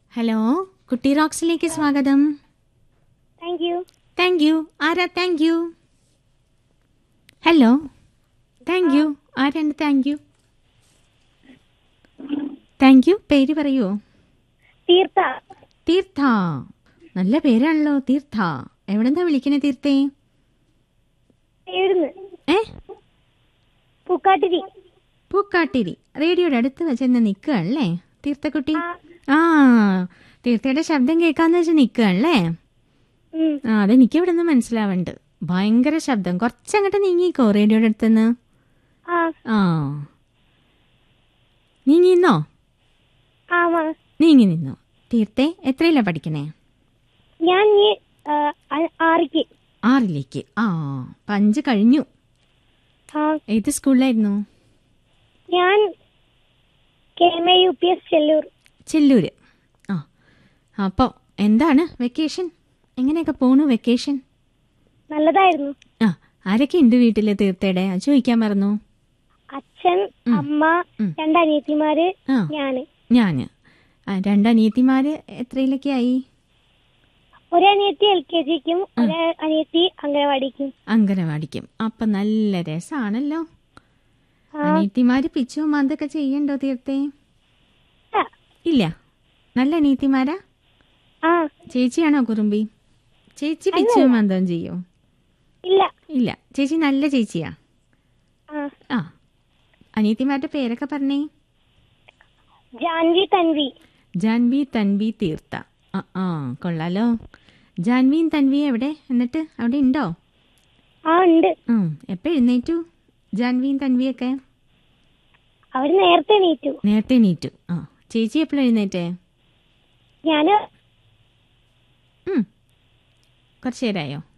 Hello കുട്ടി റോക്സിലേക്ക് സ്വാഗതം താങ്ക് യു താങ്ക് യു ആരാ thank you hello thank you ആരാണ് താങ്ക് യു താങ്ക് യു പേര് പറയുമോ തീർത്ഥ തീർത്ഥ നല്ല പേരാണല്ലോ തീർത്ഥ എവിടെന്താ വിളിക്കണേ തീർത്ഥേ എഴുന്ന് ഏ പൂക്കാട്ടിരി പൂക്കാട്ടിരി റേഡിയോയുടെ അടുത്ത് വെച്ചെന്ന് നിൽക്കുകയല്ലേ തീർത്ഥക്കുട്ടി ആ തീർത്ഥയുടെ ശബ്ദം കേൾക്കാന്ന് വെച്ച് നിൽക്കുകയല്ലേ ഉം. ആ അതെനിക്ക് ഇവിടെ നിന്ന് മനസ്സിലാവുന്നുണ്ട് ഭയങ്കര ശബ്ദം കുറച്ചങ്ങോട്ട് നീങ്ങിക്കോ റേഡിയോയുടെ അടുത്തുനിന്ന് ആ ആ നീങ്ങിന്നോ ആമാ നീങ്ങി നിന്നോ തീർത്തേ എത്രയിലാ പഠിക്കണേ ഞാൻ ഈ ആ, ആ- ആറിക്ക് ആറിലേക്ക് ആ പഞ്ച് കഴിഞ്ഞു ആ ഏത് സ്കൂളിലായിരുന്നു ഞാൻ K M A U P S Chellur Chellur ആ അപ്പോൾ എന്താണ് വെക്കേഷൻ എങ്ങനെയൊക്കെ പോണു വെക്കേഷൻ നല്ലതായിരുന്നു ആ ആരൊക്കെ ഉണ്ട് വീട്ടിൽ തീർത്തേടെ അത് ചോദിക്കാൻ മറന്നു അച്ഛൻ അമ്മ ഉം. രണ്ടനിയത്തിമാര് ആ ഞാന് ഞാൻ രണ്ടനിയത്തിമാര് എത്രയിലൊക്കെ ആയി ഒരനിയത്തി എൽ കെ ജിക്കും ഒരനിയത്തി അംഗനവാടിക്കും അങ്കനവാടിക്കും അപ്പൊ നല്ല രസാണല്ലോ ആ. അനീത്തിമാര് പിച്ചും മന്തൊക്കെ ചെയ്യണ്ടോ തീർത്തേ ആ, ഇല്ല നല്ല അനീത്തിമാരാ ആ ചേച്ചിയാണോ കുറുമ്പി ചേച്ചി പിച്ചും മന്ദം ചെയ്യോ ഇല്ല ഇല്ല ചേച്ചി നല്ല ചേച്ചിയാ ആ ആ അനീത്തിമാരുടെ പേരൊക്കെ പറഞ്ഞേ ജാൻവി തൻവി ജാൻവി തൻവി തീർത്ത ആ ആ കൊള്ളാലോ ജാൻവിയും തൻവിയും എവിടെ എന്നിട്ട് അവിടെ ഉണ്ടോ ആ ഉണ്ട് ഉം എപ്പോൾ എഴുന്നേറ്റു ജാൻവിയും തൻവിയൊക്കെ അവര് നേരത്തെ എണീറ്റു നേരത്തെ എണീറ്റു ആ ചേച്ചി എപ്പോഴും എഴുന്നേറ്റേ ഞാന് ഉം. കുറച്ച് നേരമായോ